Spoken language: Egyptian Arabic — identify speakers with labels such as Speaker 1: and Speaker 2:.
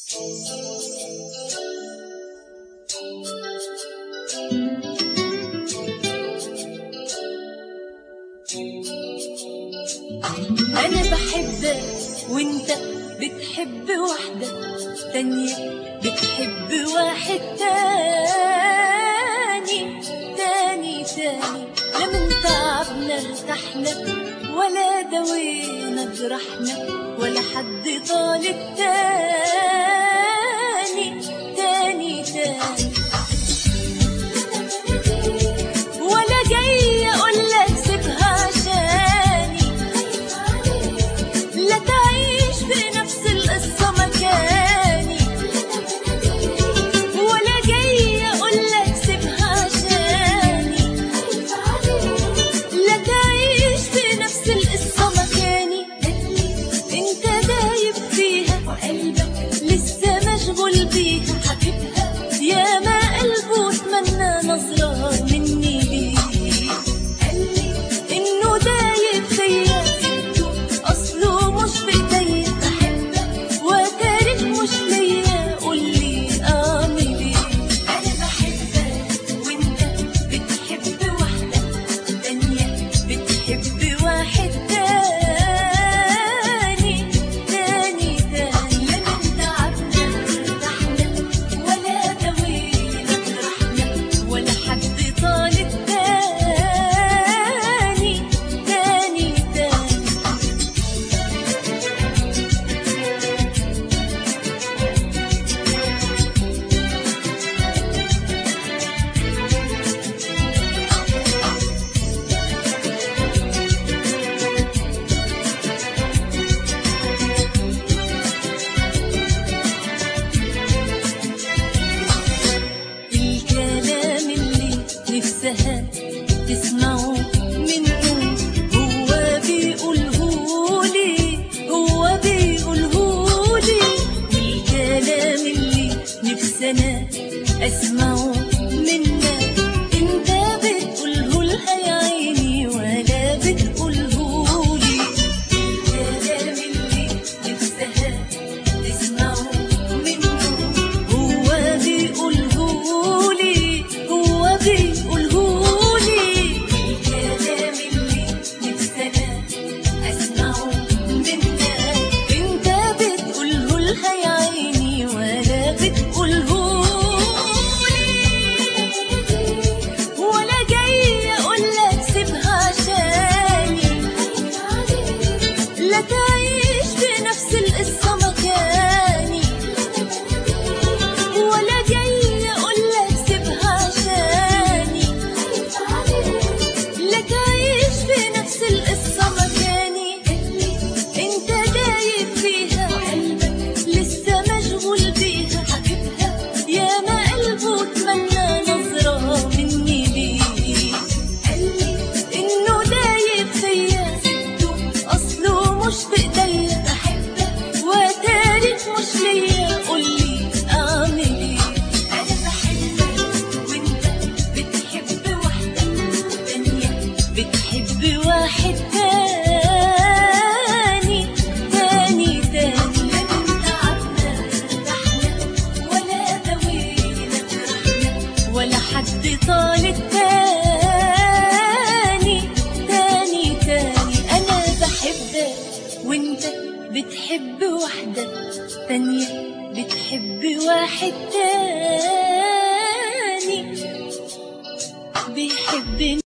Speaker 1: أنا بحبك وأنت بتحب واحدة تانية بتحب واحد تاني تاني تاني لا من تعبنا ارتحنا ولا دوينا جرحنا ولا حد طال التاني تاني تاني ولا جاي اقول لك سيبها عشاني لا تعيش في نفس القصه مكاني ولا جاي اقول لك سيبها عشاني لا تعيش في نفس القصه مكاني انت دايب فيها وقلبك لسه مشغول بيها حبيبها يا ما قلبه اتمنى نظرة مني ليه انه دايب فيا سبته اصله مش بايديا بحبك وتارك مش ليا قولي اعمل ايه انا بحبك وانت بتحب واحدة تانية بتحب واحد تاني تاني تاني لا من تعبنا ارتحنا ولا دوينا جرحنا ولا حد طال التاني تاني تاني الكلام اللي نفسها تسمعه منه هو بيقولهولي هو بيقولهولي والكلام اللي نفسنا اسمعه منك انت بتقوله لها يا عيني ولا بتقولهولي الكلام اللي نفسها تسمعه منه هو بيقولهولي هو بيقولهولي الكلام اللي نفسنا اسمعه منك انت بتقوله لها يا عيني ولا بتقولهولي ولا جاي اقول لك سيبها عشاني لا تعيش في نفس القصة مكاني ولا جاي اقول لك سيبها عشاني لا تعيش في نفس القصة مكاني انت دايب فيها وقلبك لسه مشغول بيها حبيبها يا ما قلبه اتمنى نظرة مني ليه انه دايب فيا سبته اصله مش بايديا بحبك وتارك مش ليا قولي اعمل ايه انا بحبك وانت بتحب واحدة تانية بتحب واحد تاني تاني تاني لا من تعبنا ارتحنا ولا دوينا جرحنا ولا حد طال التاني تاني تاني انا بحبك وانت بتحب واحدة تانية بتحب واحد تاني بيحبني